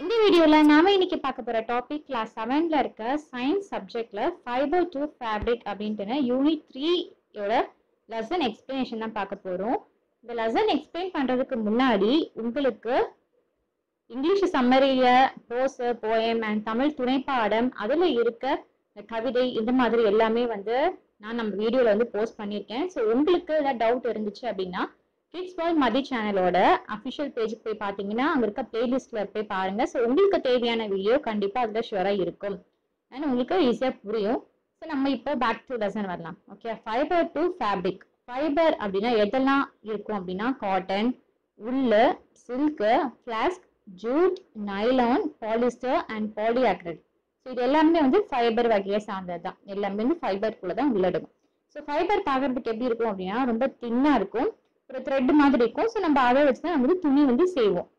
இந்த வீடியோல நாம இன்னைக்கு பார்க்க போற டாபிக் கிளாஸ் செவன்ல இருக்க சயின்ஸ் சப்ஜெக்ட்ல ஃபைபர் டு ஃபேப்ரிக் அப்படின்ட்டு யூனிட் த்ரீயோட லெசன் எக்ஸ்பிளனேஷன் தான் பார்க்க போறோம் இந்த லெசன் எக்ஸ்பிளைன் பண்றதுக்கு முன்னாடி உங்களுக்கு இங்கிலீஷ் சம்மரியில ப்ரோஸ் போயம் அண்ட் தமிழ் துணைப்பாடம் அதுல இருக்க இந்த கவிதை இந்த மாதிரி எல்லாமே வந்து நான் நம்ம வீடியோல வந்து போஸ்ட் பண்ணியிருக்கேன் ஸோ உங்களுக்கு ஏதாவது டவுட் இருந்துச்சு அப்படின்னா கிட்ஸ் வேர்ல்ட் மதி சேனலோட அஃபிஷியல் பேஜுக்கு போய் பார்த்தீங்கன்னா அங்கே இருக்க பிளேலிஸ்ட்ல போய் பாருங்க ஸோ உங்களுக்கு தேவையான வீடியோ கண்டிப்பாக அதில் ஷுவராக இருக்கும் அண்ட் உங்களுக்கு ஈஸியாக புரியும் ஸோ நம்ம இப்போ பேக் டு லெசன் வரலாம் okay fibre to fabric fibre அப்படின்னா எதெல்லாம் இருக்கும் அப்படின்னா cotton wool silk flax jute nylon polyester and polyacrylic so இது எல்லாமே வந்து ஃபைபர் வகையை சார்ந்தது தான் எல்லாமே வந்து ஃபைபருக்குள்ள தான் உள்ளடங்கும் ஸோ ஃபைபர் பார்க்கறதுக்கு எப்படி இருக்கும் அப்படின்னா ரொம்ப தின்னாக இருக்கும் ஒரு த்ரெட் மாதிரி இருக்கும் ஸோ நம்ம அதை வச்சு தான் நம்ம வந்து துணி வந்து செய்வோம்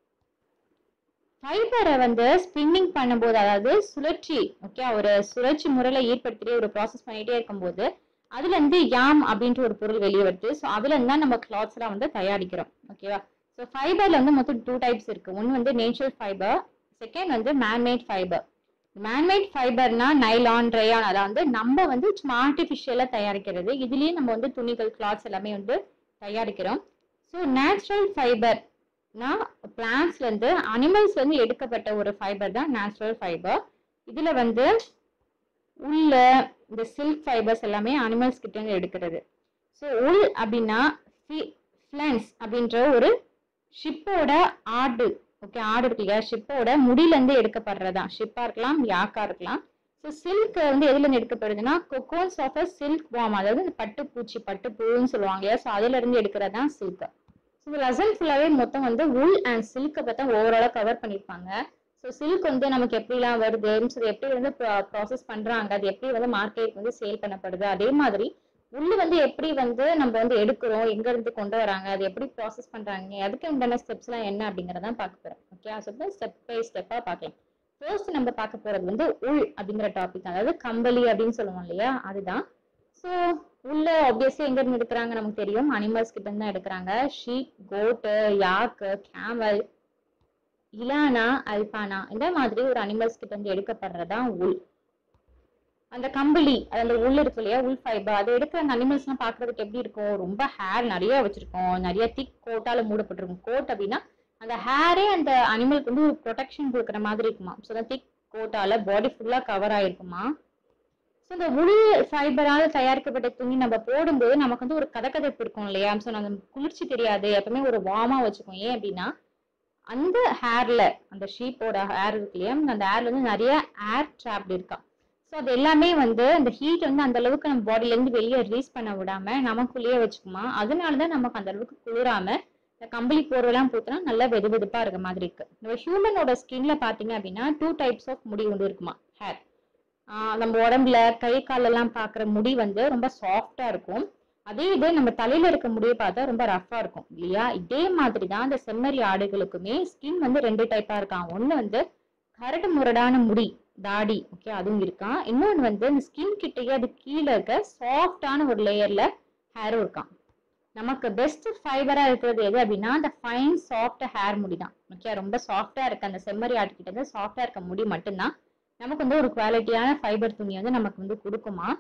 ஃபைபரை வந்து ஸ்பின்னிங் பண்ணும்போது அதாவது சுழற்சி ஓகே ஒரு சுழற்சி முறையில் ஏற்படுத்திட்டே ஒரு ப்ராசஸ் பண்ணிட்டே இருக்கும்போது அதுல இருந்து யாம் அப்படின்ற ஒரு பொருள் வெளியே வருது ஸோ அதுல இருந்து தான் நம்ம கிளாத்ஸ் எல்லாம் வந்து தயாரிக்கிறோம் ஓகேவா ஸோ ஃபைபர்ல வந்து மொத்தம் டூ டைப்ஸ் இருக்கு ஒன்று வந்து நேச்சுரல் ஃபைபர் செகண்ட் வந்து மேன்மேட் ஃபைபர் மேன்மேட் ஃபைபர்னா நைலான் ரேயான் அதான் வந்து நம்ம வந்து சும்மா ஆர்டிஃபிஷியலாக தயாரிக்கிறது இதுலயே நம்ம வந்து துணிகள் கிளாத்ஸ் எல்லாமே வந்து தயாரிக்கிறோம் ஸோ நேச்சுரல் ஃபைபர்னா பிளான்ஸ்லேருந்து அனிமல்ஸ்லேருந்து எடுக்கப்பட்ட ஒரு ஃபைபர் தான் நேச்சுரல் ஃபைபர் இதில் வந்து உள்ள இந்த சில்க் ஃபைபர்ஸ் எல்லாமே அனிமல்ஸ் கிட்ட இருந்து எடுக்கிறது ஸோ உள் அப்படின்னா ஃப்ளன்ஸ் அப்படின்ற ஒரு ஷிப்போட ஆடு ஓகே ஆடு இருக்கு இல்லையா ஷிப்போட முடியிலேருந்து எடுக்கப்படுறதா ஷிப்பாக இருக்கலாம் யாக்கா இருக்கலாம் ஸோ சில்க் வந்து எதுலேருந்து எடுக்கப்படுதுன்னா கொக்கோன்ஸ் ஆஃப் அ சில்க் வாம் அதாவது இந்த பட்டுப்பூச்சி பட்டுப்புழுன்னு சொல்லுவாங்க இல்லையா ஸோ அதுலேருந்து எடுக்கிறது தான் சில்க் ஸோ இந்த லெசன் ஃபுல்லாகவே மொத்தம் வந்து உல் அண்ட் சில்க்கை பார்த்தா ஓவராலாக கவர் பண்ணியிருப்பாங்க ஸோ சில்க் வந்து நமக்கு எப்படிலாம் வருது ஸோ எப்படி வந்து ப்ராசஸ் பண்ணுறாங்க அது எப்படி வந்து மார்க்கெட் வந்து சேல் பண்ணப்படுது அதே மாதிரி உள்ளு வந்து எப்படி வந்து நம்ம வந்து எடுக்கிறோம் எங்க இருந்து கொண்டு வராங்க அது எப்படி ப்ராசஸ் பண்றாங்க அதுக்கு உண்டான ஸ்டெப்ஸ்லாம் என்ன அப்படிங்கறதான் பார்க்க போறோம் ஓகே ஸோ ஸ்டெப் பை ஸ்டெப்பா பார்க்கலாம் ஃபர்ஸ்ட் நம்ம பார்க்க போறது வந்து உள் அப்படிங்கிற டாபிக் அதாவது கம்பளி அப்படின்னு சொல்லுவோம் இல்லையா அதுதான் ஸோ உள்ள ஆப்வியஸ்லி எங்க இருந்து எடுக்கிறாங்க நமக்கு தெரியும் அனிமல்ஸ் கிட்ட இருந்து தான் எடுக்கிறாங்க ஷீப் கோட்டு யாக்கு கேமல் இலானா அல்பானா இந்த மாதிரி ஒரு அனிமல்ஸ் கிட்ட இருந்து எடுக்கப்படுறதா உள் அந்த கம்பளி அது அந்த உள் இருக்கு இல்லையா உள் ஃபைபர் அதை எடுக்கிற அந்த அனிமல்ஸ்லாம் பார்க்கறதுக்கு எப்படி இருக்கும் ரொம்ப ஹேர் நிறைய வச்சிருக்கோம் நிறைய திக் கோட்டால மூடப்பட்டிருக்கும் கோட் அப்படின்னா அந்த ஹேரே அந்த அனிமலுக்கு வந்து ஒரு ப்ரொடெக்ஷன் கொடுக்குற மாதிரி இருக்குமா ஸோ அந்த திக் கோட்டால பாடி ஃபுல்லாக கவர் ஆயிருக்குமா ஸோ இந்த உள் ஃபைபரால் தயாரிக்கப்பட்ட துணி நம்ம போடும்போது நமக்கு வந்து ஒரு கதக்கதப்பு இருக்கும் இல்லையா ஸோ நம்ம குளிர்ச்சி தெரியாது எப்பவுமே ஒரு வார்மாக வச்சுக்கோம் ஏன் அப்படின்னா அந்த ஹேர்ல அந்த ஷீப்போட ஹேர் இருக்கு இல்லையா அந்த ஹேர்ல வந்து நிறைய ஏர் ட்ராப்ட் இருக்கா ஸோ அது எல்லாமே வந்து அந்த ஹீட் வந்து அந்த அளவுக்கு நம்ம பாடியிலேருந்து வெளியே ரிலீஸ் பண்ண விடாம நமக்குள்ளேயே வச்சுக்குமா அதனால தான் நமக்கு அந்த அளவுக்கு குளிராம இந்த கம்பளி போர்வெல்லாம் போத்தோம்னா நல்லா வெது வெதுப்பா இருக்க மாதிரி இருக்கு நம்ம ஹியூமனோட ஸ்கின்ல பாத்தீங்க அப்படின்னா டூ டைப்ஸ் ஆஃப் முடி வந்து இருக்குமா ஹேர் நம்ம உடம்புல கை காலெல்லாம் பார்க்குற முடி வந்து ரொம்ப சாஃப்டா இருக்கும் அதே இது நம்ம தலையில இருக்க முடியை பார்த்தா ரொம்ப ரஃபா இருக்கும் இல்லையா இதே மாதிரி தான் இந்த செம்மறி ஆடுகளுக்குமே ஸ்கின் வந்து ரெண்டு டைப்பா இருக்கான் ஒன்று வந்து கரடு முரடான முடி தாடி ஓகே அதுவும் இருக்கான் இன்னொன்று வந்து இந்த ஸ்கின் கிட்டேயே அது கீழே இருக்க சாஃப்டான ஒரு லேயர்ல ஹேரும் இருக்கான் நமக்கு பெஸ்ட் ஃபைபரா இருக்கிறது எது அப்படின்னா அந்த ஃபைன் சாஃப்ட் ஹேர் முடி தான் ஓகே ரொம்ப சாஃப்டா இருக்க அந்த செம்மறி ஆட்டுக்கிட்ட இருந்து சாஃப்டா இருக்க முடி மட்டும்தான் நமக்கு வந்து ஒரு குவாலிட்டியான ஃபைபர் துணி வந்து நமக்கு வந்து கொடுக்குமா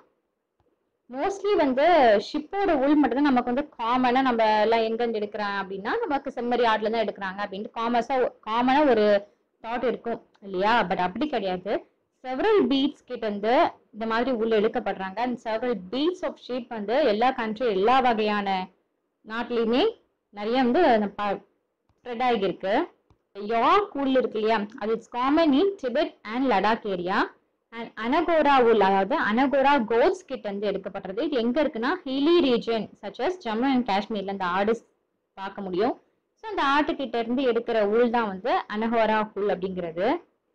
மோஸ்ட்லி வந்து ஷிப்போட உள் மட்டும் தான் நமக்கு வந்து காமனா நம்ம எல்லாம் எங்க இருந்து எடுக்கிறோம் அப்படின்னா நமக்கு செம்மறி ஆட்ல தான் எடுக்கிறாங்க அப்படின்ட்டு காமர்ஸா காமனா ஒரு தாட் இருக்கும் இல்லையா பட் அப்படி கிடையாது செவரல் பீட்ஸ் கிட்ட இருந்து இந்த மாதிரி உள்ள எடுக்கப்படுறாங்க அந்த செவரல் பீட்ஸ் ஆஃப் ஷீப் வந்து எல்லா கண்ட்ரி எல்லா வகையான நாட்டிலையுமே நிறைய வந்து ஸ்ப்ரெட் ஆகியிருக்கு யார்க் உள் இருக்கு இல்லையா அது it's common in Tibet and Ladakh area and angora wool அதாவது அனகோரா கோட்ஸ் கிட்ட இருந்து எடுக்கப்படுறது இது எங்க இருக்குன்னா hilly region such as Jammu and காஷ்மீர்ல இந்த ஆடு பார்க்க முடியும் ஸோ அந்த ஆட்டுக்கிட்ட இருந்து எடுக்கிற உள் தான் வந்து அனகோரா உள் அப்படிங்கிறது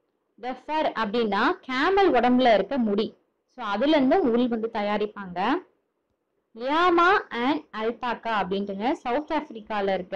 த ஃபர் அப்படின்னா கேமல் உடம்புல இருக்க முடி ஸோ அதுல இருந்து உள் வந்து தயாரிப்பாங்க லியாமா அண்ட் அல்பாக்கா அப்படின்ட்டுங்க சவுத் ஆப்பிரிக்கால இருக்க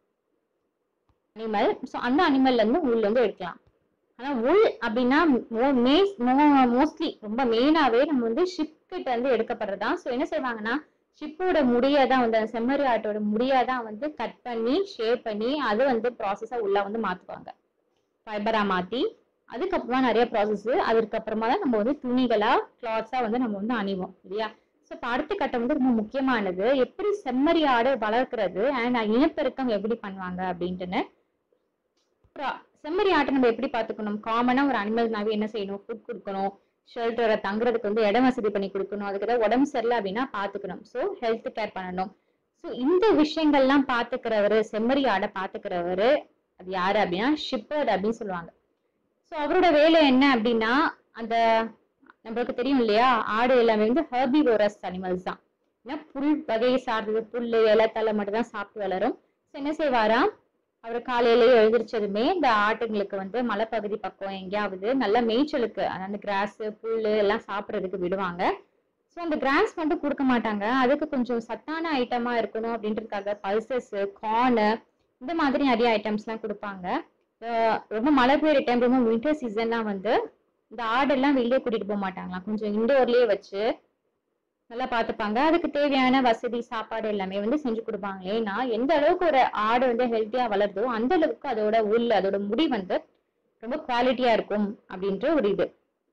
அனிமல் ஸோ அந்த அனிமல்ல இருந்து உள் வந்து எடுக்கலாம் ஆனா உள் அப்படின்னா மோஸ்ட்லி ரொம்ப மெயினாவே நம்ம வந்து ஷிப் கிட்ட இருந்து எடுக்கப்படுறதா ஸோ என்ன செய்வாங்கன்னா ஷிப்போட முடியை தான் வந்து அந்த செம்மறி ஆட்டோட முடியை தான் வந்து கட் பண்ணி ஷேப் பண்ணி அது வந்து ப்ராசஸாக உள்ள வந்து மாற்றுவாங்க ஃபைபராக மாற்றி அதுக்கப்புறமா நிறைய ப்ராசஸ் அதுக்கப்புறமா தான் நம்ம வந்து துணிகளா கிளாத்ஸாக வந்து நம்ம வந்து அணிவோம் இல்லையா ஸோ இப்போ அடுத்த கட்டம் வந்து ரொம்ப முக்கியமானது எப்படி செம்மறி ஆடு வளர்க்குறது அண்ட் இனப்பெருக்கம் எப்படி பண்ணுவாங்க அப்படின்ட்டுன்னு அப்புறம் செம்மறி ஆட்டை நம்ம எப்படி பார்த்துக்கணும் காமனாக ஒரு அனிமல்னாவே என்ன செய்யணும் ஃபுட் கொடுக்கணும் ஷெல்டரை தங்குறதுக்கு வந்து இடம் வசதி பண்ணி கொடுக்கணும் அதுக்கு ஏதாவது உடம்பு சரியில்லை அப்படின்னா பார்த்துக்கணும் ஸோ ஹெல்த் கேர் பண்ணணும் ஸோ இந்த விஷயங்கள்லாம் பார்த்துக்கிறவர் செம்மறி ஆடை பார்த்துக்கிறவர் அது யாரு அப்படின்னா ஷிப்பர்ட் அப்படின்னு சொல்லுவாங்க ஸோ அவரோட வேலை என்ன அப்படின்னா அந்த நம்மளுக்கு தெரியும் இல்லையா ஆடு எல்லாமே வந்து ஹெர்பிவோரஸ் அனிமல்ஸ் தான் ஏன்னா புல் வகையை சார்ந்தது புல் இலை தலை மட்டும் தான் சாப்பிட்டு வளரும் ஸோ என்ன செய்வாராம் அவர் காலையிலேயே எழுந்திரிச்சதுமே இந்த ஆட்டுங்களுக்கு வந்து மலைப்பகுதி பக்கம் எங்கேயாவது நல்ல மேய்ச்சலுக்கு அந்த கிராஸ் புல் எல்லாம் சாப்பிட்றதுக்கு விடுவாங்க ஸோ அந்த கிராஸ் மட்டும் கொடுக்க மாட்டாங்க அதுக்கு கொஞ்சம் சத்தான ஐட்டமா இருக்கணும் அப்படின்றதுக்காக பல்சஸ் கார்னு இந்த மாதிரி நிறைய ஐட்டம்ஸ்லாம் கொடுப்பாங்க அஹ் ரொம்ப மழை பெய்யுற டைம் ரொம்ப வின்டர் சீசன்லாம் வந்து இந்த ஆடெல்லாம் வெளியே கூட்டிட்டு போக மாட்டாங்களாம் கொஞ்சம் இண்டோர்லயே வச்சு நல்லா பார்த்துப்பாங்க அதுக்கு தேவையான வசதி சாப்பாடு எல்லாமே வந்து செஞ்சு கொடுப்பாங்க ஏன்னா எந்த அளவுக்கு ஒரு ஆடு வந்து ஹெல்த்தியா வளருதோ அந்த அளவுக்கு அதோட உள் அதோட முடி வந்து ரொம்ப குவாலிட்டியா இருக்கும் அப்படின்ற ஒரு இது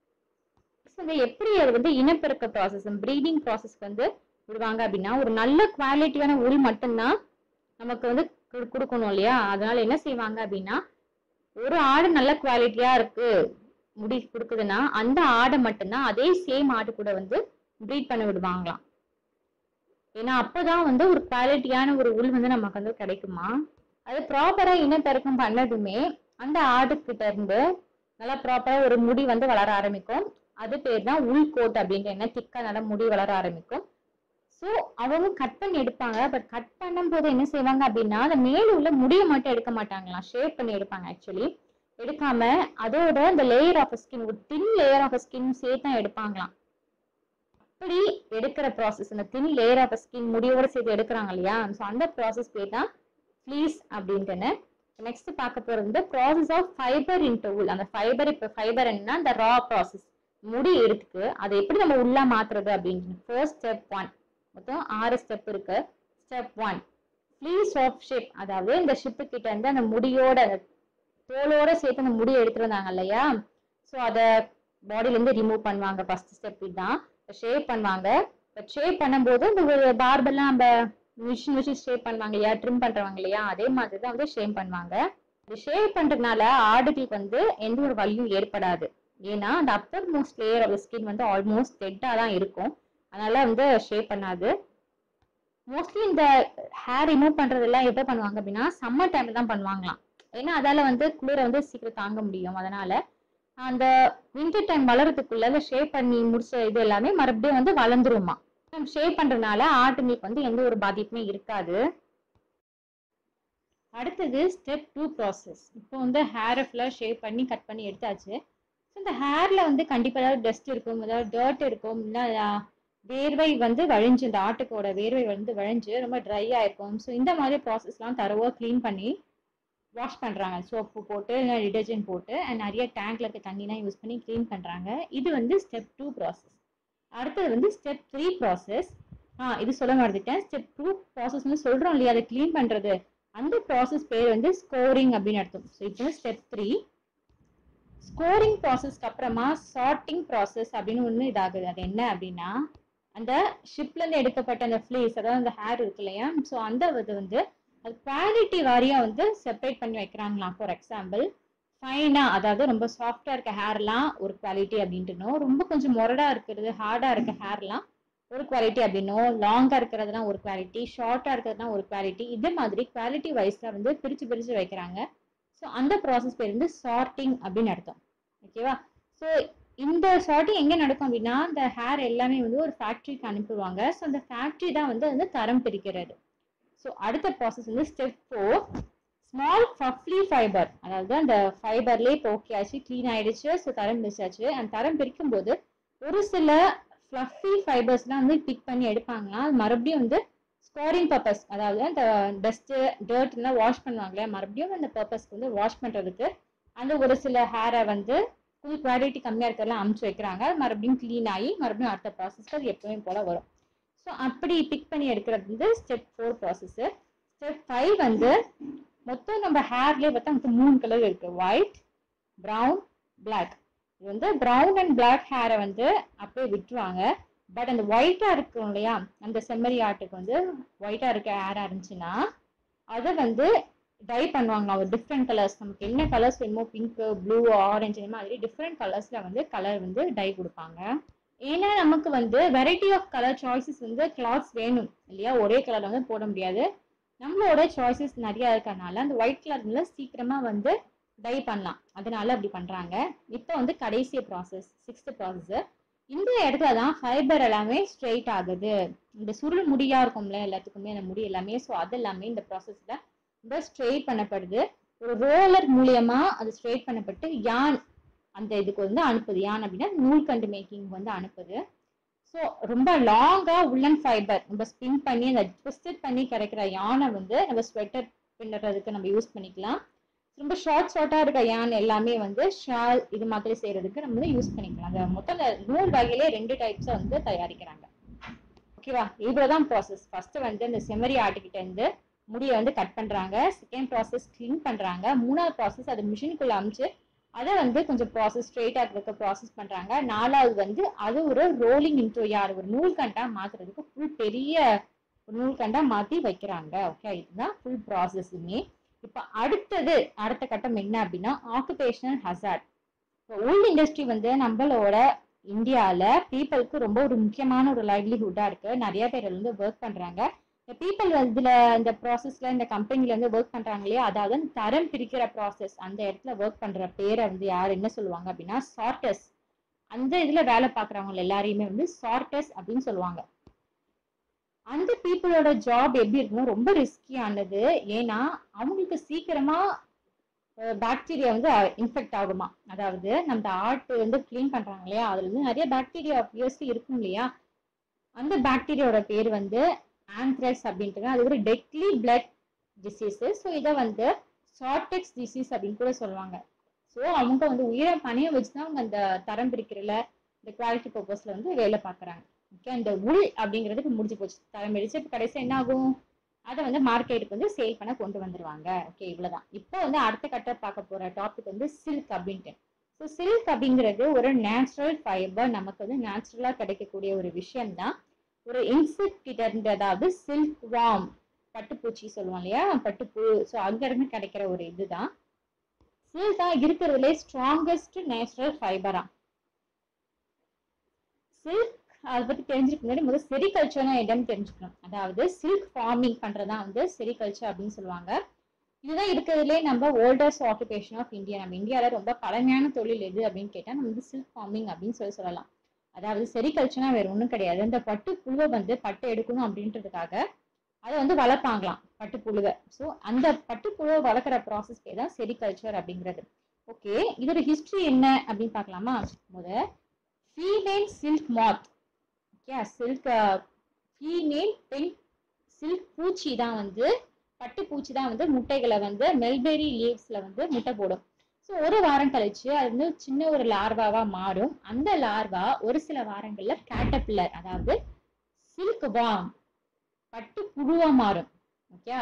Next வந்து எப்படி அது வந்து இனப்பெருக்க ப்ராசஸ் ப்ரீடிங் ப்ராசஸ்க்கு வந்து விடுவாங்க அப்படின்னா ஒரு நல்ல குவாலிட்டியான உள் மட்டும்தான் நமக்கு வந்து கு- கொடுக்கணும் இல்லையா அதனால என்ன செய்வாங்க அப்படின்னா ஒரு ஆடு நல்ல குவாலிட்டியா இருக்கு முடி கொடுக்குதுன்னா அந்த ஆடை மட்டும்தான் அதே சேம் ஆடு கூட வந்து ப்ரீட் பண்ண விடுவாங்களாம் ஏன்னா அப்பதான் வந்து ஒரு குவாலிட்டியான ஒரு உள் வந்து நமக்கு வந்து கிடைக்குமா அது ப்ராப்பரா இனப்பெருக்கம் பண்ணதுமே அந்த ஆடுகிட்ட இருந்து நல்லா ப்ராப்பரா ஒரு முடி வந்து வளர ஆரம்பிக்கும் அது பேர் தான் உள்கோட் அப்படின்ற என்ன திக்கா நல்லா முடி வளர ஆரம்பிக்கும் ஸோ அவங்க கட் பண்ணி எடுப்பாங்க பட் கட் பண்ணும்போது என்ன செய்வாங்க அப்படின்னா அந்த மேல உள்ள முடியை மட்டும் எடுக்க மாட்டாங்களாம் ஷேப் பண்ணி எடுப்பாங்க ஆக்சுவலி எடுக்காம அதோட அந்த லேயர் ஆஃப் ஸ்கின் ஒரு தின் லேயர் ஆஃப் ஸ்கின் சேர்த்து தான் எடுப்பாங்களாம் அப்படி எடுக்கிற ப்ராசஸ் அந்த தின் லேயர் ஆஃப் ஸ்கின் முடியோட சேர்த்து எடுக்கிறாங்க இல்லையா ஸோ அந்த ப்ராசஸ் பேர் தான் ஃப்ளீஸ் அப்படின்ட்டுன்னு நெக்ஸ்ட் பார்க்க போறது வந்து process of fibre into wool அந்த ஃபைபர் இப்போ ஃபைபர் என்ன அந்த ரா ப்ராசஸ் முடி எடுத்துக்கு அதை எப்படி நம்ம உள்ளா மாத்துறது அப்படின்னு ஃபர்ஸ்ட் ஸ்டெப் ஒன் மொத்தம் ஆறு ஸ்டெப் இருக்கு step one fleece of sheep அதாவது இந்த ஷிப்பு கிட்ட இருந்து அந்த முடியோட அந்த தோலோட சேர்த்து அந்த முடியை எடுத்துட்டு வந்தாங்க இல்லையா ஸோ அதை பாடியில இருந்து ரிமூவ் பண்ணுவாங்க ஃபர்ஸ்ட் ஸ்டெப் இதுதான் ஷேப் பண்ணுவாங்க ஷேப் பண்ணும்போது இந்த ஒரு பார்பெல்லாம் நம்ம மிஷின் வச்சு ஷேப் பண்ணுவாங்க இல்லையா ட்ரிம் பண்றவங்க இல்லையா அதே மாதிரி தான் வந்து ஷேப் பண்ணுவாங்க இது ஷேப் பண்றதுனால ஆடுகளுக்கு வந்து எந்த ஒரு வலியும் ஏற்படாது ஏன்னா அந்த upper most layer of skin வந்து ஆல்மோஸ்ட் டெட்டாக தான் இருக்கும் அதனால வந்து ஷேப் பண்ணாது மோஸ்ட்லி இந்த ஹேர் ரிமூவ் பண்றதெல்லாம் எப்போ பண்ணுவாங்க அப்படின்னா சம்மர் டைம்ல தான் பண்ணுவாங்களாம் ஏன்னா அதால வந்து குளிரை வந்து சீக்கிரம் தாங்க முடியும் அதனால அந்த வின்டர் டைம் வளர்றதுக்குள்ள அந்த ஷேப் பண்ணி முடிச்ச இது எல்லாமே மறுபடியும் வந்து வளர்ந்துருமா ஷேப் பண்றதுனால ஆட்டுங்களுக்கு வந்து எந்த ஒரு பாதிப்புமே இருக்காது அடுத்தது ஸ்டெப் டூ ப்ராசஸ் இப்போ வந்து ஹேரை ஃபுல்லாக ஷேப் பண்ணி கட் பண்ணி எடுத்தாச்சு ஸோ இந்த ஹேரில் வந்து கண்டிப்பாக ஏதாவது டஸ்ட் இருக்கும் ஏதாவது டர்ட் இருக்கும் இல்லை வேர்வை வந்து வழிஞ்சு இந்த ஆட்டுக்கோட வேர்வை வந்து வழிஞ்சு ரொம்ப ட்ரை ஆயிருக்கும் ஸோ இந்த மாதிரி ப்ராசஸ்லாம் தரவாக க்ளீன் பண்ணி வாஷ் பண்ணுறாங்க சோப்பு போட்டு இல்லை டிடர்ஜென்ட் போட்டு அண்ட் நிறைய டேங்க்ல இருக்க தண்ணிலாம் யூஸ் பண்ணி க்ளீன் பண்ணுறாங்க இது வந்து ஸ்டெப் டூ ப்ராசஸ் அடுத்தது வந்து ஸ்டெப் த்ரீ ப்ராசஸ் ஆ இது சொல்ல மறந்துட்டேன் ஸ்டெப் டூ ப்ராசஸ் வந்து சொல்கிறோம் இல்லையா அதை க்ளீன் பண்ணுறது அந்த ப்ராசஸ் பேர் வந்து ஸ்கோரிங் அப்படின்னு அர்த்தம் ஸோ இப்போ வந்து ஸ்டெப் த்ரீ ஸ்கோரிங் ப்ராசஸ்க்கு அப்புறமா சார்ட்டிங் ப்ராசஸ் அப்படின்னு ஒன்று இதாகுது அது என்ன அப்படின்னா அந்த ஷிப்லேருந்து எடுக்கப்பட்ட அந்த ஃப்ளீஸ் அதாவது அந்த ஹேர் இருக்கு இல்லையா ஸோ அந்த இது வந்து அது குவாலிட்டி வாரியாக வந்து செப்பரேட் பண்ணி வைக்கிறாங்களாம் ஃபார் எக்ஸாம்பிள் ஃபைனாக அதாவது ரொம்ப சாஃப்டாக இருக்க ஹேர்லாம் ஒரு குவாலிட்டி அப்படின்ட்டுனோ ரொம்ப கொஞ்சம் முரடாக இருக்கிறது ஹார்டாக இருக்க ஹேர்லாம் ஒரு குவாலிட்டி அப்படின்னும் லாங்காக இருக்கிறதுலாம் ஒரு குவாலிட்டி ஷார்ட்டாக இருக்கிறதுலாம் ஒரு குவாலிட்டி இதே மாதிரி குவாலிட்டி வைஸில் வந்து பிரித்து பிரித்து வைக்கிறாங்க ஸோ அந்த ப்ராசஸ் பேர் வந்து சார்ட்டிங் அப்படின்னு அர்த்தம் ஓகேவா ஸோ இந்த சார்ட்டிங் எங்கே நடக்கும் அப்படின்னா இந்த ஹேர் எல்லாமே வந்து ஒரு ஃபேக்ட்ரிக்கு அனுப்புவாங்க ஸோ அந்த ஃபேக்ட்ரி தான் வந்து வந்து தரம் பிரிக்கிறது ஸோ அடுத்த ப்ராசஸ் வந்து step four small fluffy fibre அதாவது அந்த ஃபைபர்லேயே இப்போ ஓகே ஆச்சு க்ளீன் ஆயிடுச்சு ஸோ தரம் பிரிச்சாச்சு அந்த தரம் பிரிக்கும் போது ஒரு சில ஃப்ளஃபி ஃபைபர்ஸ்லாம் வந்து பிக் பண்ணி எடுப்பாங்கன்னா அது மறுபடியும் வந்து ஸ்கோரிங் பர்பஸ் அதாவது அந்த டஸ்ட்டு டர்ட்லாம் வாஷ் பண்ணுவாங்களே மறுபடியும் அந்த பர்பஸ்க்கு வந்து வாஷ் பண்ணுறதுக்கு அந்த ஒரு சில ஹேரை வந்து கொஞ்சம் குவாலிட்டி கம்மியாக இருக்கிறதெல்லாம் அமுச்சு வைக்கிறாங்க அது மறுபடியும் க்ளீன் ஆகி மறுபடியும் அடுத்த ப்ராசஸ்க்கு அது எப்பவுமே போல் வரும் ஸோ அப்படி பிக் பண்ணி எடுக்கிறது வந்து step four process step five வந்து மொத்தம் நம்ம ஹேர்லேயே பார்த்தா நமக்கு மூணு கலர் இருக்கு ஒயிட் ப்ரௌன் பிளாக் இது வந்து ப்ரௌன் அண்ட் பிளாக் ஹேரை வந்து அப்படியே விட்டுருவாங்க பட் அந்த ஒயிட்டா இருக்கும் இல்லையா அந்த செம்மறி ஆட்டுக்கு வந்து ஒயிட்டா இருக்க ஹேரா இருந்துச்சுன்னா அதை வந்து டை பண்ணுவாங்க ஒரு டிஃப்ரெண்ட் கலர்ஸ் நமக்கு என்ன கலர்ஸ் வேணுமோ பிங்க் ப்ளூ ஆரஞ்சு இந்த மாதிரி டிஃப்ரெண்ட் கலர்ஸ்ல வந்து கலர் வந்து டை கொடுப்பாங்க ஏன்னா நமக்கு வந்து வெரைட்டி ஆஃப் கலர் சாய்ஸஸ் வந்து கிளாத்ஸ் வேணும் இல்லையா ஒரே கலர்ல வந்து போட முடியாது நம்மளோட சாய்ஸஸ் நிறைய இருக்கறனால அந்த ஒயிட் கலர்ல சீக்கிரமா வந்து டை பண்ணலாம் அதனால அப்படி பண்றாங்க இப்போ வந்து கடைசி ப்ராசஸ் சிக்ஸ்த் ப்ராசஸ் இந்த இடத்துல தான் ஃபைபர் எல்லாமே ஸ்ட்ரெயிட் ஆகுது இந்த சுருள் முடியா இருக்கும்ல எல்லாத்துக்குமே அந்த முடி எல்லாமே ஸோ அது எல்லாமே இந்த ப்ராசஸ்ல ரொம்ப ஸ்ட்ரெயிட் பண்ணப்படுது ஒரு ரோலர் மூலியமா அது ஸ்ட்ரெயிட் பண்ணப்பட்டு யான் அந்த இதுக்கு வந்து அனுப்புது யான் அப்படின்னா நூல்கண்டு மேக்கிங் வந்து அனுப்புது ஸோ ரொம்ப லாங்கா உள்ளன் ஃபைபர் நம்ம ஸ்பின் பண்ணி அந்த ட்விஸ்டட் பண்ணி கிடைக்கிற யானை வந்து நம்ம ஸ்வெட்டர் பின்னுறதுக்கு நம்ம யூஸ் பண்ணிக்கலாம் ரொம்ப ஷார்ட் ஷார்ட்டா இருக்க யான் எல்லாமே வந்து ஷால் இது மாதிரி செய்யறதுக்கு நம்ம வந்து யூஸ் பண்ணிக்கலாம் அந்த மொத்தம் அந்த நூல் வகையிலே ரெண்டு டைப்ஸ் வந்து தயாரிக்கிறாங்க ஓகேவா இவ்வளவுதான் ப்ராசஸ் ஃபர்ஸ்ட் வந்து இந்த செமரி ஆட்டுக்கிட்ட இருந்து முடியை வந்து கட் பண்றாங்க செகண்ட் ப்ராசஸ் க்ளீன் பண்றாங்க மூணாவது ப்ராசஸ் அது மிஷினுக்குள்ள அமிச்சு அதை வந்து கொஞ்சம் ப்ராசஸ் ஸ்ட்ரெயிட் ஆகிறதுக்கு ப்ராசஸ் பண்றாங்க நாலாவது வந்து அது ஒரு ரோலிங் இன்டோ யார் ஒரு நூல் கண்டா மாத்துறதுக்கு ஃபுல் பெரிய ஒரு நூல் கண்டா மாத்தி வைக்கிறாங்க ஓகே இதுதான் ஃபுல் ப்ராசஸுமே இப்போ அடுத்தது அடுத்த கட்டம் என்ன அப்படின்னா ஆக்குபேஷனல் ஹசார்ட் ஓல்டு இண்டஸ்ட்ரி வந்து நம்மளோட இந்தியாவில் பீப்புளுக்கு ரொம்ப ஒரு முக்கியமான ஒரு லைவ்லிஹுட்டாக இருக்கு நிறைய பேர் வந்து ஒர்க் பண்ணுறாங்க இந்த பீப்புள் இதில் இந்த ப்ராசஸில் இந்த கம்பெனில வந்து ஒர்க் பண்ணுறாங்க இல்லையா அதாவது அந்த தரம் பிரிக்கிற ப்ராசஸ் அந்த இடத்துல ஒர்க் பண்ணுற பேரை வந்து யார் என்ன சொல்லுவாங்க அப்படின்னா சார்ட்டர்ஸ் அந்த இதில் வேலை பார்க்குறவங்க எல்லாரையுமே வந்து சார்ட்டர்ஸ் அப்படின்னு சொல்லுவாங்க அந்த பீப்புளோட ஜாப் எப்படி இருக்குன்னா ரொம்ப ரிஸ்கியானது ஏன்னா அவங்களுக்கு சீக்கிரமா பாக்டீரியா வந்து இன்ஃபெக்ட் ஆகுமா அதாவது நம்ம ஆட்டு வந்து க்ளீன் பண்றாங்க இல்லையா அதுல வந்து நிறைய பாக்டீரியா ஆப்வியஸ்லி இருக்கும் இல்லையா அந்த பாக்டீரியாவோட பேர் வந்து ஆந்த்ரக்ஸ் அப்படின்ட்டு அது ஒரு டெட்லி பிளட் டிசீஸ் ஸோ இதை வந்து ஷார்டெக்ஸ் டிசீஸ் அப்படின்னு கூட சொல்லுவாங்க ஸோ அவங்க வந்து உயிரை பணிய வச்சு தான் அவங்க அந்த தரம் பிரிக்கிறதுல இந்த குவாலிட்டி பர்பஸ்ல வந்து வேலை பார்க்குறாங்க ஓகே அந்த உள் அப்படிங்கிறதுக்கு முடிஞ்சு போச்சு தரம் பிரிச்சு இப்போ கடைசி என்ன ஆகும் அதை வந்து மார்க்கெட்டுக்கு வந்து சேல் பண்ண கொண்டு வந்துருவாங்க ஓகே இவ்வளவுதான் இப்போ வந்து அடுத்த கட்ட பார்க்க போற டாபிக் வந்து சில்க் அப்படின்ட்டு ஸோ சில்க் அப்படிங்கிறது ஒரு நேச்சுரல் ஃபைபர் நமக்கு வந்து நேச்சுரலாக கிடைக்கக்கூடிய ஒரு விஷயம் தான் ஒரு இன்செக்ட் கிட்ட இருந்து அதாவது சில்க் வாம் பட்டுப்பூச்சி சொல்லுவோம் இல்லையா பட்டுப்பூ ஸோ அங்கிருந்து கிடைக்கிற ஒரு இதுதான் சில்க் தான் இருக்கிறதுலே ஸ்ட்ராங்கஸ்ட் நேச்சுரல் ஃபைபரா சில்க் அதை பத்தி தெரிஞ்சுக்க முன்னாடி முதல்ல செரிகல்ச்சர்னா என்னன்னு தெரிஞ்சுக்கணும் அதாவது சில்க் ஃபார்மிங் பண்றதா வந்து செரிகல்ச்சர் அப்படின்னு சொல்லுவாங்க இதுதான் இருக்கிறதுலே நம்ம ஓல்டர்ஸ் ஆக்குபேஷன் ஆஃப் இந்தியா நம்ம இந்தியாவில் ரொம்ப பழமையான தொழில் எது அப்படின்னு கேட்டால் நம்ம வந்து சில்க் ஃபார்மிங் அப்படின்னு சொல்லி சொல்லலாம் அதாவது செரிகல்ச்சர்னா வேற ஒன்றும் கிடையாது இந்த பட்டு புழுவை வந்து பட்டு எடுக்கணும் அப்படின்றதுக்காக அதை வந்து வளர்ப்பாங்களாம் பட்டு புழுவை ஸோ அந்த பட்டு புழுவை வளர்க்குற ப்ராசஸ் பேர் தான் செரிகல்ச்சர் அப்படிங்கிறது ஓகே இதோட ஹிஸ்ட்ரி என்ன அப்படின்னு பார்க்கலாமா முத female silk moth okay silk female பெண் சில்க் பூச்சி தான் வந்து பட்டு பூச்சி தான் வந்து முட்டைகளை வந்து மெல்பெரி லீவ்ஸ்ல வந்து முட்டை போடும் ஸோ ஒரு வாரம் கழிச்சு அது வந்து சின்ன ஒரு லார்வாவா மாறும் அந்த லார்வா ஒரு சில வாரங்கள்ல கேட்டபில்லர் அதாவது சில்க் வாம் பட்டு புழுவா மாறும் ஓகே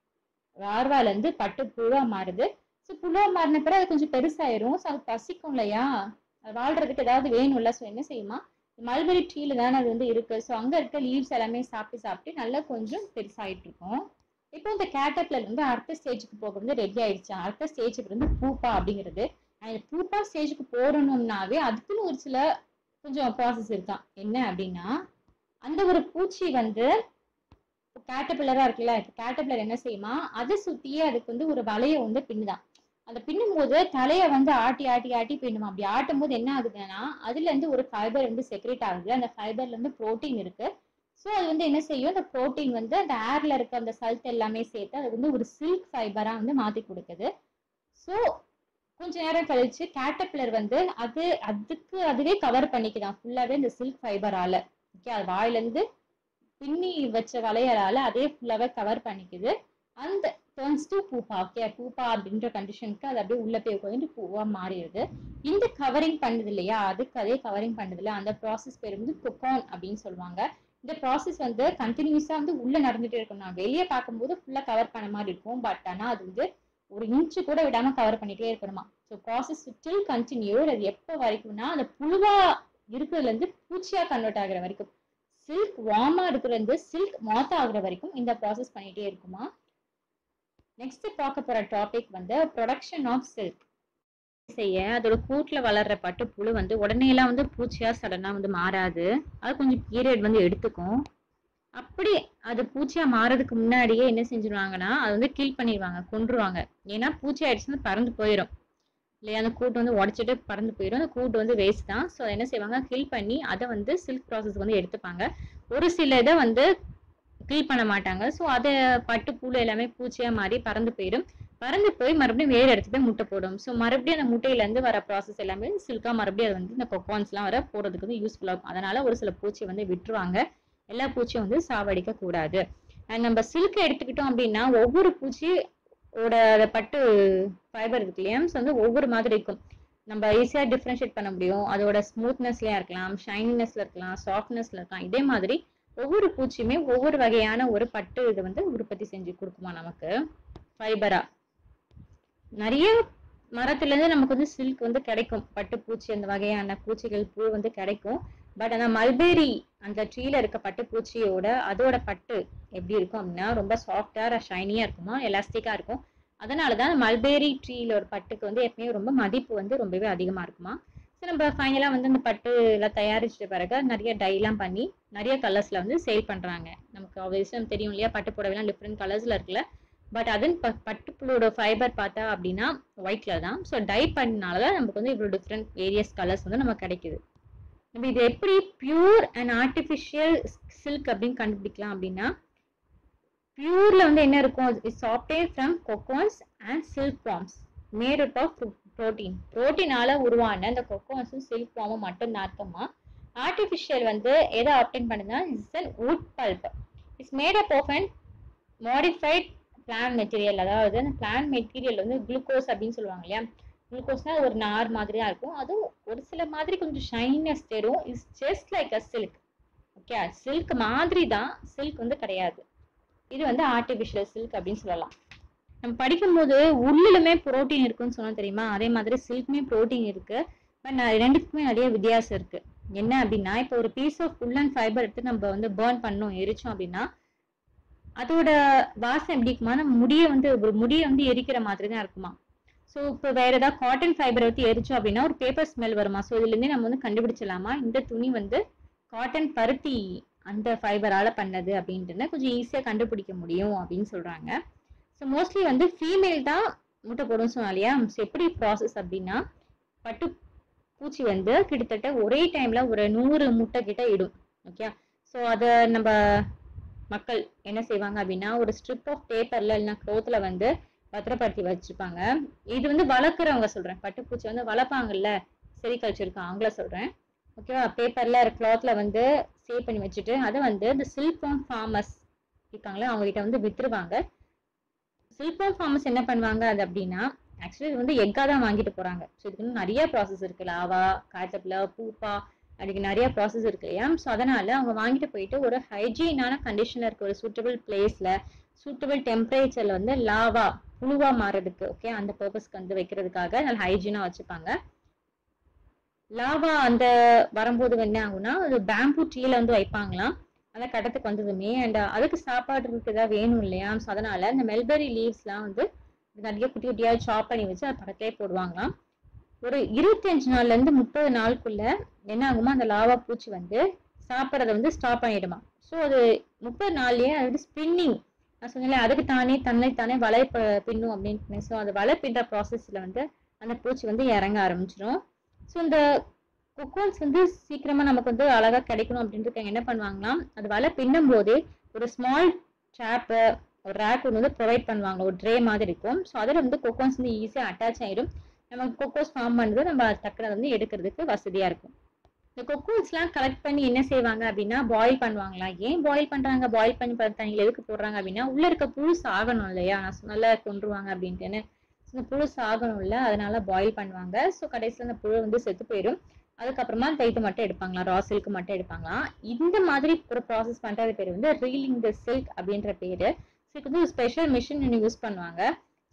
லார்வால இருந்து பட்டு புழுவா மாறுது ஸோ புழுவா மாறின பிறகு அது கொஞ்சம் பெருசாயிரும் ஸோ அது பசிக்கும் இல்லையா அது வாழ்றதுக்கு ஏதாவது வேணும்ல ஸோ என்ன செய்யுமா மல்பெரி ட்ரீல தானே அது வந்து இருக்கு ஸோ அங்க இருக்க லீவ்ஸ் எல்லாமே சாப்பிட்டு சாப்பிட்டு நல்லா கொஞ்சம் பெருசாயிட்டு இருக்கும் இப்போ இந்த கேட்டப்லர் வந்து அடுத்த ஸ்டேஜுக்கு போக வந்து ரெடி ஆயிடுச்சு அடுத்த ஸ்டேஜுக்கு வந்து பூப்பா அப்படிங்கிறது அந்த பூப்பா ஸ்டேஜுக்கு போறணும்னாவே அதுக்குன்னு ஒரு சில கொஞ்சம் ப்ராசஸ் இருக்கான் என்ன அப்படின்னா அந்த ஒரு பூச்சி வந்து கேட்டபில்லரா இருக்குல்ல கேட்டபில்லர் என்ன செய்யுமா அதை சுத்தியே அதுக்கு வந்து ஒரு வலையை வந்து பின்னுதான் அந்த பின்னும் போது தலைய வந்து ஆட்டி ஆட்டி ஆட்டி பின்னும் அப்படி ஆட்டும் போது என்ன ஆகுதுன்னா அதுல இருந்து ஒரு ஃபைபர் வந்து செக்ரேட் ஆகுது அந்த ஃபைபர்ல இருந்து புரோட்டீன் இருக்கு ஸோ அது வந்து என்ன செய்யும் அந்த புரோட்டீன் வந்து அந்த ஏர்ல இருக்க அந்த சல்ட் எல்லாமே சேர்த்து அது வந்து ஒரு சில்க் ஃபைபரா வந்து மாத்தி கொடுக்குது ஸோ கொஞ்ச நேரம் கழிச்சு கேட்டபில்லர் வந்து அது அதுக்கு அதுவே கவர் பண்ணிக்குதான் ஃபுல்லாவே இந்த சில்க் ஃபைபரால ஓகே அது வாயிலிருந்து பின்னி வச்ச வளையலால அதே ஃபுல்லாவே கவர் பண்ணிக்குது அந்த turns to pupa okay pupa அப்படின்ற கண்டிஷனுக்கு அது அப்படியே உள்ள போய் உட்காந்து பூவா மாறிடுது இந்த கவரிங் பண்ணுது இல்லையா அதுக்கு அதே கவரிங் பண்ணுது இல்லையா அந்த ப்ராசஸ் பேர் வந்து குக்கான் அப்படின்னு சொல்லுவாங்க இந்த ப்ராசஸ் வந்து கண்டினியூஸா வந்து உள்ள நடந்துட்டே இருக்கும் நான் வெளியே பார்க்கும்போது ஃபுல்லா கவர் பண்ண மாதிரி இருக்கும் பட் ஆனா அது வந்து ஒரு இன்ச்சு கூட விடாம கவர் பண்ணிட்டே இருக்கணுமா ஸோ ப்ராசஸ் ஸ்டில் கண்டினியூ அது எப்போ வரைக்கும்னா அந்த புழுவா இருக்கிறதுல இருந்து பூச்சியா கன்வெர்ட் ஆகுற வரைக்கும் சில்க் வார்மா இருக்கிறதுல இருந்து சில்க் மாத் ஆகுற வரைக்கும் இந்த ப்ராசஸ் பண்ணிட்டே இருக்குமா நெக்ஸ்ட் பார்க்க போற டாபிக் வந்து ப்ரொடக்ஷன் ஆஃப் சில்க் செய்ய அதோட கூட்டுல வளர்ற பட்டு புழு வந்து உடனே எல்லாம் வந்து பூச்சியா சடனா வந்து மாறாது அது கொஞ்சம் பீரியட் வந்து எடுத்துக்கும் அப்படி அது பூச்சியா மாறதுக்கு முன்னாடியே என்ன செஞ்சிருவாங்கன்னா அது வந்து கில் பண்ணிடுவாங்க கொன்றுவாங்க ஏன்னா பூச்சி ஆயிடுச்சுன்னா பறந்து போயிடும் இல்லையா அந்த கூட்டு வந்து உடச்சிட்டு பறந்து போயிடும் அந்த கூட்டு வந்து வேஸ்ட் தான் ஸோ என்ன செய்வாங்க கில் பண்ணி அதை வந்து சில்க் ப்ராசஸ் வந்து எடுத்துப்பாங்க ஒரு சில இதை வந்து கில் பண்ண மாட்டாங்க ஸோ அதை பட்டு புழு எல்லாமே பூச்சியா மாறி பறந்து போயிடும் பறந்து போய் மறுபடியும் வேறு இடத்துல போய் முட்டை போடும் ஸோ மறுபடியும் அந்த முட்டையிலேருந்து வர ப்ராசஸ் எல்லாமே சில்கா மறுபடியும் அது வந்து இந்த கொக்கான்ஸ்லாம் வர போடுறதுக்கு வந்து யூஸ்ஃபுல்லாக இருக்கும் அதனால ஒரு சில பூச்சி வந்து விட்டுருவாங்க எல்லா பூச்சியும் வந்து சாவடிக்க கூடாது அண்ட் நம்ம சில்க் எடுத்துக்கிட்டோம் அப்படின்னா ஒவ்வொரு பூச்சியோட பட்டு ஃபைபர் இருக்கு இல்லையா ஸோ வந்து ஒவ்வொரு மாதிரி இருக்கும் நம்ம ஈஸியாக டிஃப்ரென்ஷியேட் பண்ண முடியும் அதோட ஸ்மூத்னஸ்லயா இருக்கலாம் ஷைனினஸ்ல இருக்கலாம் சாஃப்ட்னஸ்ல இருக்கலாம் இதே மாதிரி ஒவ்வொரு பூச்சியுமே ஒவ்வொரு வகையான ஒரு பட்டு இது வந்து உற்பத்தி செஞ்சு கொடுக்குமா நமக்கு ஃபைபரா நிறைய மரத்துல இருந்து நமக்கு வந்து சில்க் வந்து கிடைக்கும் பட்டு பூச்சி அந்த வகையான பூச்சிகள் பூ வந்து கிடைக்கும் பட் அந்த மல்பெரி அந்த ட்ரீல இருக்க பட்டு பூச்சியோட அதோட பட்டு எப்படி இருக்கும் அப்படின்னா ரொம்ப சாஃப்டா ஷைனியா இருக்குமா எலாஸ்டிக்கா இருக்கும் அதனாலதான் மல்பெரி ட்ரீல ஒரு பட்டுக்கு வந்து எப்பயுமே ரொம்ப மதிப்பு வந்து ரொம்பவே அதிகமா இருக்குமா ஸோ நம்ம ஃபைனலா வந்து அந்த பட்டு எல்லாம் தயாரிச்சிட்ட பிறகு நிறைய டைலாம் பண்ணி நிறைய கலர்ஸ்ல வந்து சேல் பண்றாங்க நமக்கு ஆப்வியஸாக தெரியும் இல்லையா பட்டு புடவைலாம் டிஃப்ரெண்ட் கலர்ஸ்ல இருக்குல்ல பட் அதன் ப பட்டுப்புழோட ஃபைபர் பார்த்தா அப்படின்னா ஒயிட்ல தான் ஸோ டை பண்ணனால தான் நமக்கு வந்து இவ்வளோ டிஃப்ரெண்ட் வேரியஸ் கலர்ஸ் வந்து நமக்கு கிடைக்குது நம்ம இது எப்படி பியூர் அண்ட் ஆர்டிஃபிஷியல் சில்க் அப்படின்னு கண்டுபிடிக்கலாம் அப்படின்னா பியூர்ல வந்து என்ன இருக்கும் it's obtained from cocoons and silk forms made out of protein ப்ரோட்டீனால உருவான இந்த கொக்கோன்ஸும் சில்க் ஃபார்மும் மட்டும் அர்த்தமா ஆர்டிஃபிஷியல் வந்து எதை ஆப்டேன் பண்ணுதுன்னா it's an wood pulp it's made up of and modified plant material அதாவது அந்த பிளான் மெட்டீரியல் வந்து குளுக்கோஸ் அப்படின்னு சொல்லுவாங்க இல்லையா குளுக்கோஸ்னா ஒரு நார் மாதிரியா இருக்கும் அதுவும் ஒரு சில மாதிரி கொஞ்சம் ஷைனஸ் தரும் it's just like a silk okay silk மாதிரி தான் சில்க் வந்து கிடையாது இது வந்து ஆர்டிஃபிஷியல் சில்க் அப்படின்னு சொல்லலாம் நம்ம படிக்கும்போது உள்ளுலுமே புரோட்டீன் இருக்குன்னு சொன்னா தெரியுமா அதே மாதிரி சில்க்குமே புரோட்டீன் இருக்கு பட் ரெண்டுக்குமே நிறைய வித்தியாசம் இருக்கு என்ன அப்படின்னா இப்போ ஒரு piece of full and fibre எடுத்து நம்ம வந்து பேர்ன் பண்ணோம் எரிச்சோம் அப்படின்னா அதோட வாசம் எப்படி இருக்குமா நம்ம முடியை வந்து ஒரு முடியை வந்து எரிக்கிற மாதிரி தான் இருக்குமா ஸோ இப்போ வேற ஏதாவது காட்டன் ஃபைபரை வச்சு எரிச்சோம் அப்படின்னா ஒரு பேப்பர் ஸ்மெல் வருமா ஸோ இதுலேருந்தே நம்ம வந்து கண்டுபிடிச்சிடலாமா இந்த துணி வந்து காட்டன் பருத்தி அந்த ஃபைபரால பண்ணது அப்படின்ட்டு கொஞ்சம் ஈஸியாக கண்டுபிடிக்க முடியும் அப்படின்னு சொல்றாங்க ஸோ மோஸ்ட்லி வந்து ஃபீமேல் தான் முட்டை போடும் சொன்னா இல்லையா ஸோ எப்படி ப்ராசஸ் அப்படின்னா பட்டு பூச்சி வந்து கிட்டத்தட்ட ஒரே டைம்ல ஒரு நூறு முட்டை கிட்ட இடும் ஓகே ஸோ அதை நம்ம மக்கள் என்ன செய்வாங்க அப்படின்னா ஒரு ஸ்ட்ரிப் ஆஃப் பேப்பர்ல இல்லைன்னா க்ளோத்ல வந்து பத்திரப்படுத்தி வச்சுப்பாங்க இது வந்து வளர்க்குறவங்க சொல்றேன் பட்டுப்பூச்சி வந்து வளர்ப்பாங்கல்ல செரிகல்ச்சருக்கு அவங்கள சொல்றேன் ஓகேவா பேப்பர்ல கிளாத்ல வந்து சேவ் பண்ணி வச்சுட்டு அதை வந்து இந்த சில்பாம் ஃபார்மர்ஸ் இருக்காங்களே அவங்க கிட்ட வந்து வித்துருவாங்க சில்பாம் ஃபார்மர்ஸ் என்ன பண்ணுவாங்க அது அப்படின்னா ஆக்சுவலி இது வந்து எக்கா தான் வாங்கிட்டு போறாங்க ஸோ இதுக்கு வந்து நிறைய ப்ராசஸ் இருக்கு லாவா காய்ச்சப்பில் பூப்பா அதுக்கு நிறைய ப்ராசஸ் இருக்கு இல்லையா ஸோ அதனால அவங்க வாங்கிட்டு போயிட்டு ஒரு ஹைஜீனான கண்டிஷன்ல இருக்க ஒரு சூட்டபிள் பிளேஸ்ல சூட்டபிள் டெம்பரேச்சர்ல வந்து லாவா புழுவா மாறதுக்கு ஓகே அந்த பர்பஸ்க்கு வந்து வைக்கிறதுக்காக நல்ல ஹைஜீனா வச்சுப்பாங்க லாவா அந்த வரும்போது என்ன ஆகும்னா அது பேம்பு ட்ரீல வந்து வைப்பாங்களாம் அந்த கடத்துக்கு வந்ததுமே அண்ட் அதுக்கு சாப்பாடு இருக்கு ஏதாவது வேணும் இல்லையா ஸோ அதனால இந்த மெல்பெரி லீவ்ஸ்லாம் வந்து நிறைய குட்டி குட்டியா சாப் பண்ணி வச்சு அது பக்கத்துலேயே போடுவாங்களாம் ஒரு இருபத்தஞ்சு நாள்ல இருந்து முப்பது நாளுக்குள்ள என்ன ஆகுமா அந்த லாவா பூச்சி வந்து சாப்பிட்றத வந்து ஸ்டாப் பண்ணிடுமா ஸோ அது முப்பது நாள்லயே அது வந்து ஸ்பின்னிங் நான் சொன்னேன் அதுக்கு தானே தன்னை தானே வலை ப- பின்னும் அப்படின்னு ஸோ அந்த வலை பின்னுற ப்ராசஸ்ல வந்து அந்த பூச்சி வந்து இறங்க ஆரம்பிச்சிடும் ஸோ இந்த கொக்கோன்ஸ் வந்து சீக்கிரமா நமக்கு வந்து அழகா கிடைக்கணும் அப்படின்ட்டு என்ன பண்ணுவாங்களாம் அது வலை பின்னும் போதே ஒரு ஸ்மால் ட்ராப்பு ஒரு ரேக் ஒன்று வந்து ப்ரொவைட் பண்ணுவாங்க ஒரு ட்ரே மாதிரி இருக்கும் ஸோ அதில் வந்து கொக்கோன்ஸ் வந்து ஈஸியாக அட்டாச் ஆயிடும் நம்ம கொக்கோஸ் ஃபார்ம் பண்ணுறது நம்ம டக்குனு வந்து எடுக்கிறதுக்கு வசதியாக இருக்கும் இந்த கொக்கோஸ்லாம் கலெக்ட் பண்ணி என்ன செய்வாங்க அப்படின்னா பாயில் பண்ணுவாங்களா ஏன் பாயில் பண்றாங்க பாயில் பண்ணி ப- தண்ணியில் எதுக்கு போடுறாங்க அப்படின்னா உள்ள இருக்க புழு சாகணும் இல்லையா நான் சொன்னல கொன்றுவாங்க அப்படின்ட்டுன்னு So, இந்த புழு சாகணும்ல அதனால பாயில் பண்ணுவாங்க ஸோ கடைசியில் அந்த புழு வந்து செத்து போயிடும் அதுக்கப்புறமா அந்த இது மட்டும் எடுப்பாங்களா ரா சில்க் மட்டும் எடுப்பாங்களாம் இந்த மாதிரி ஒரு ப்ராசஸ் பண்றது பேர் வந்து ரீலிங் த சில்க் அப்படின்ற பேரு இதுக்கு வந்து ஒரு ஸ்பெஷல் மிஷின் ஒன்று யூஸ் பண்ணுவாங்க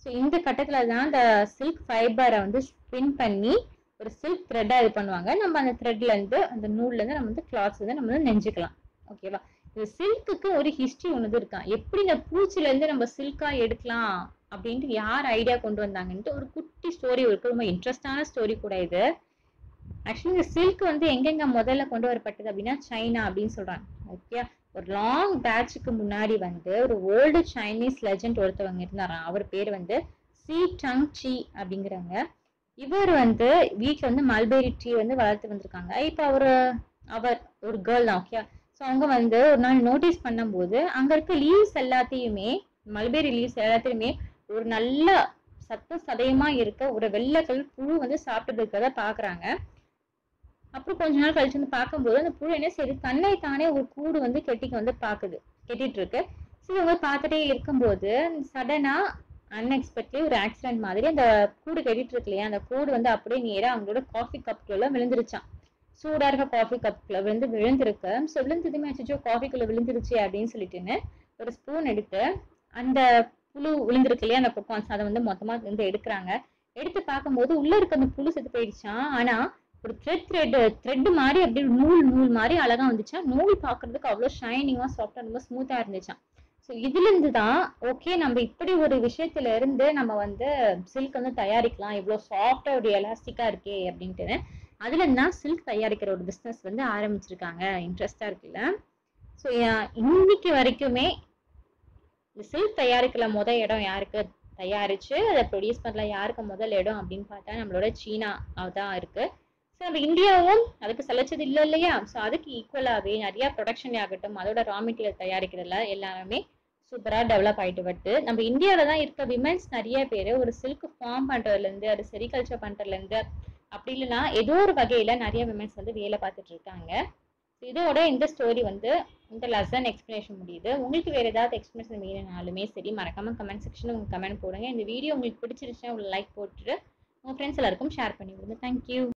ஸோ இந்த கட்டத்தில் தான் அந்த சில்க் ஃபைபரை வந்து ஸ்பின் பண்ணி ஒரு சில்க் த்ரெட்டாக இது பண்ணுவாங்க நம்ம அந்த த்ரெட்லேருந்து அந்த நூல்லேருந்து நம்ம வந்து கிளாத்ஸ் வந்து நம்ம வந்து நெஞ்சுக்கலாம் ஓகேவா இது சில்க்குக்கு ஒரு ஹிஸ்ட்ரி ஒன்று இருக்கான் எப்படி இந்த பூச்சிலேருந்து நம்ம சில்காக எடுக்கலாம் அப்படின்ட்டு யார் ஐடியா கொண்டு வந்தாங்கன்ட்டு ஒரு குட்டி ஸ்டோரி இருக்கு ரொம்ப இன்ட்ரெஸ்டான ஸ்டோரி கூட இது ஆக்சுவலி இந்த சில்க் வந்து எங்கெங்க முதல்ல கொண்டு வரப்பட்டது அப்படின்னா சைனா அப்படின்னு சொல்றாங்க ஓகே ஒரு லாங் பேட்சுக்கு முன்னாடி வந்து ஒரு ஓல்டு சைனீஸ் லெஜண்ட் ஒருத்தவங்க இருந்தாராம் அவர் பேர் வந்து சி டங் சி அப்படிங்கிறவங்க இவர் வந்து வீட்டில் வந்து மல்பெரி ட்ரீ வந்து வளர்த்து வந்திருக்காங்க இப்போ அவர் அவர் ஒரு கேர்ள் தான் ஓகே ஸோ அவங்க வந்து ஒரு நாள் நோட்டீஸ் பண்ணும்போது அங்கே இருக்க லீவ்ஸ் எல்லாத்தையுமே மல்பெரி லீவ்ஸ் எல்லாத்தையுமே ஒரு நல்ல சத்த சதயமா இருக்க ஒரு வெள்ளை கலர் புழு வந்து சாப்பிட்டு இருக்கிறத பாக்குறாங்க அப்புறம் கொஞ்ச நாள் கழிச்சு வந்து பார்க்கும்போது அந்த புழு என்ன செய்யுது தன்னை தானே ஒரு கூடு வந்து கெட்டிக்கு வந்து பாக்குது கெட்டிட்டு இருக்கு ஸோ இவங்க பார்த்துட்டே இருக்கும்போது சடனா அன்எக்ஸ்பெக்ட்லி ஒரு ஆக்சிடென்ட் மாதிரி அந்த கூடு கெட்டிட்டு இருக்கு இல்லையா அந்த கூடு வந்து அப்படியே நேராக அவங்களோட காஃபி கப்புக்குள்ள விழுந்துருச்சான் சூடா இருக்க காஃபி கப்புக்குள்ள விழுந்து விழுந்திருக்கு ஸோ விழுந்ததுமே அச்சோ காஃபிக்குள்ள விழுந்துருச்சு அப்படின்னு சொல்லிட்டுன்னு ஒரு ஸ்பூன் எடுத்து அந்த புழு விழுந்திருக்கு இல்லையா அந்த கொக்கான்ஸ் அதை வந்து மொத்தமா வந்து எடுக்கிறாங்க எடுத்து பார்க்கும்போது உள்ள இருக்க அந்த புழு செத்து போயிடுச்சான் ஆனா ஒரு த்ரெட் த்ரெட் த்ரெட் மாதிரி அப்படியே நூல் நூல் மாதிரி அழகா வந்துச்சா நூல் பார்க்கிறதுக்கு அவ்வளோ ஷைனிங்கா சாஃப்டா ரொம்ப ஸ்மூத்தா இருந்துச்சான் ஸோ இதுல இருந்து தான் ஓகே நம்ம இப்படி ஒரு விஷயத்துல இருந்து நம்ம வந்து சில்க் வந்து தயாரிக்கலாம் இவ்வளோ சாஃப்டா ஒரு எலாஸ்டிக்கா இருக்கே அப்படின்ட்டு அதுல இருந்து தான் சில்க் தயாரிக்கிற ஒரு பிஸ்னஸ் வந்து ஆரம்பிச்சிருக்காங்க இன்ட்ரெஸ்டா இருக்குல்ல ஸோ இன்னைக்கு வரைக்குமே இந்த சில்க் தயாரிக்கல முத இடம் யாருக்கு தயாரிச்சு அதை ப்ரொடியூஸ் பண்ணல யாருக்கு முதல் இடம் அப்படின்னு பார்த்தா நம்மளோட சீனா தான் இருக்கு ஸோ நம்ம இந்தியாவும் அதுக்கு செலச்சது இல்லை இல்லையா ஸோ அதுக்கு ஈக்குவலாகவே நிறைய ப்ரொடக்ஷன் ஆகட்டும் அதோட ரா மெட்டீரியல் தயாரிக்கிறதுல எல்லாமே சூப்பராக டெவலப் ஆகிட்டு வருது நம்ம இந்தியாவில் தான் இருக்க விமென்ஸ் நிறைய பேர் ஒரு சில்க் ஃபார்ம் பண்ணுறதுலேருந்து அது செரிகல்ச்சர் பண்ணுறதுலேருந்து அப்படி இல்லைன்னா ஏதோ ஒரு வகையில் நிறைய விமென்ஸ் வந்து வேலை பார்த்துட்டு இருக்காங்க இதோட இந்த ஸ்டோரி வந்து இந்த லெசன் எக்ஸ்பிளேஷன் முடியுது உங்களுக்கு வேறு ஏதாவது எக்ஸ்பிளேஷன் வேணும்னாலுமே சரி மறக்காம கமெண்ட் செக்ஷனில் உங்கள் கமெண்ட் போடுங்க இந்த வீடியோ உங்களுக்கு பிடிச்சிருச்சுன்னா ஒரு லைக் போட்டுட்டு உங்கள் ஃப்ரெண்ட்ஸ் எல்லாருக்கும் ஷேர் பண்ணி விடுங்க தேங்க்யூ